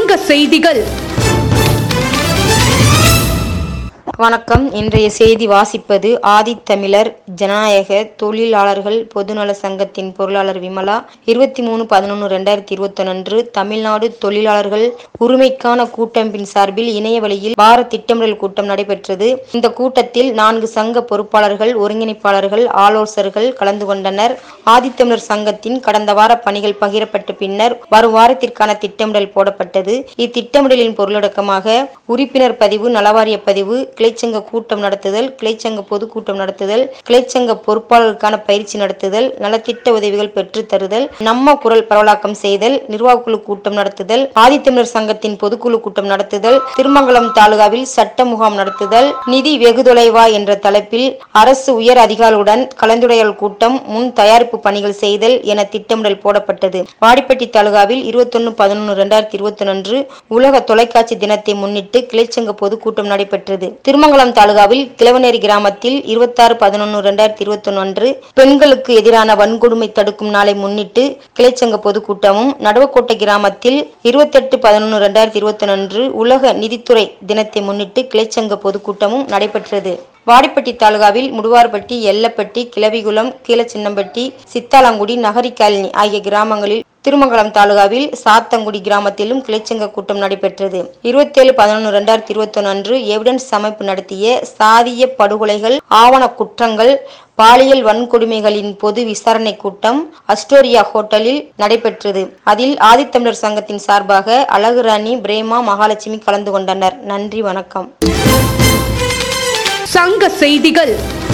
சங்க செய்திகள் வணக்கம் இன்றைய செய்தி வாசிப்பது ஆதித்தமிழர் ஜனநாயக தொழிலாளர்கள் பொதுநல சங்கத்தின் பொருளாளர் விமலா இருபத்தி மூணு பதினொன்று ரெண்டாயிரத்தி இருபத்தொன்று அன்று தமிழ்நாடு தொழிலாளர்கள் உரிமைக்கான கூட்டமைப்பின் சார்பில் இணைய வழியில் வார திட்டமிடல் கூட்டம் நடைபெற்றது இந்த கூட்டத்தில் நான்கு சங்க பொறுப்பாளர்கள் ஒருங்கிணைப்பாளர்கள் ஆலோசகர்கள் கலந்து கொண்டனர் ஆதித்தமிழர் சங்கத்தின் கடந்த வார பணிகள் பகிரப்பட்ட பின்னர் வரும் வாரத்திற்கான திட்டமிடல் போடப்பட்டது இத்திட்டமிடலின் பொருளடக்கமாக உறுப்பினர் பதிவு நலவாரிய பதிவு கிளைச்சங்க கூட்டம் நடத்துதல் கிளைச்சங்க பொதுக்கூட்டம் நடத்துதல் கிளைச்சங்க பொறுப்பாளருக்கான பயிற்சி நடத்துதல் நலத்திட்ட உதவிகள் பெற்றுத் தருதல் நம்ம குரல் பரவலாக்கம் செய்தல் நிர்வாகக்குழு கூட்டம் நடத்துதல் ஆதித்தமிழர் சங்கத்தின் பொதுக்குழு கூட்டம் நடத்துதல் திருமங்கலம் தாலுகாவில் சட்ட முகாம் நடத்துதல் நிதி வெகு தொலைவா என்ற தலைப்பில் அரசு உயர் அதிகாரிகளுடன் கலந்துரையாடல் கூட்டம் முன் தயாரிப்பு பணிகள் செய்தல் என திட்டமிடல் போடப்பட்டது வாடிப்பட்டி தாலுகாவில் இருபத்தொன்னு பதினொன்று ரெண்டாயிரத்தி இருபத்தி அன்று உலக தொலைக்காட்சி தினத்தை முன்னிட்டு கிளைச்சங்க பொதுக்கூட்டம் நடைபெற்றது திருமங்கலம் தாலுகாவில் கிழவனேரி கிராமத்தில் இருபத்தாறு பதினொன்று ரெண்டாயிரத்தி இருபத்தொன்னு அன்று பெண்களுக்கு எதிரான வன்கொடுமை தடுக்கும் நாளை முன்னிட்டு கிளைச்சங்க பொதுக்கூட்டமும் நடுவக்கோட்டை கிராமத்தில் இருபத்தெட்டு பதினொன்று ரெண்டாயிரத்தி இருபத்தொன்னு அன்று உலக நிதித்துறை தினத்தை முன்னிட்டு கிளைச்சங்க பொதுக்கூட்டமும் நடைபெற்றது வாடிப்பட்டி தாலுகாவில் முடுவார்பட்டி எல்லப்பட்டி கிளவிகுளம் கீழச்சின்னம்பட்டி சித்தாலங்குடி நகரி காலனி ஆகிய கிராமங்களில் திருமங்கலம் தாலுகாவில் சாத்தங்குடி கிராமத்திலும் கிளைச்சங்க கூட்டம் நடைபெற்றது இருபத்தேழு பதினொன்று ரெண்டாயிரத்தி இருபத்தொன்னு அன்று எவிடன்ஸ் அமைப்பு நடத்திய சாதிய படுகொலைகள் ஆவண குற்றங்கள் பாலியல் வன்கொடுமைகளின் பொது விசாரணை கூட்டம் அஸ்டோரியா ஹோட்டலில் நடைபெற்றது அதில் ஆதித்தமிழர் சங்கத்தின் சார்பாக அழகுராணி பிரேமா மகாலட்சுமி கலந்து கொண்டனர் நன்றி வணக்கம் சங்க செய்திகள்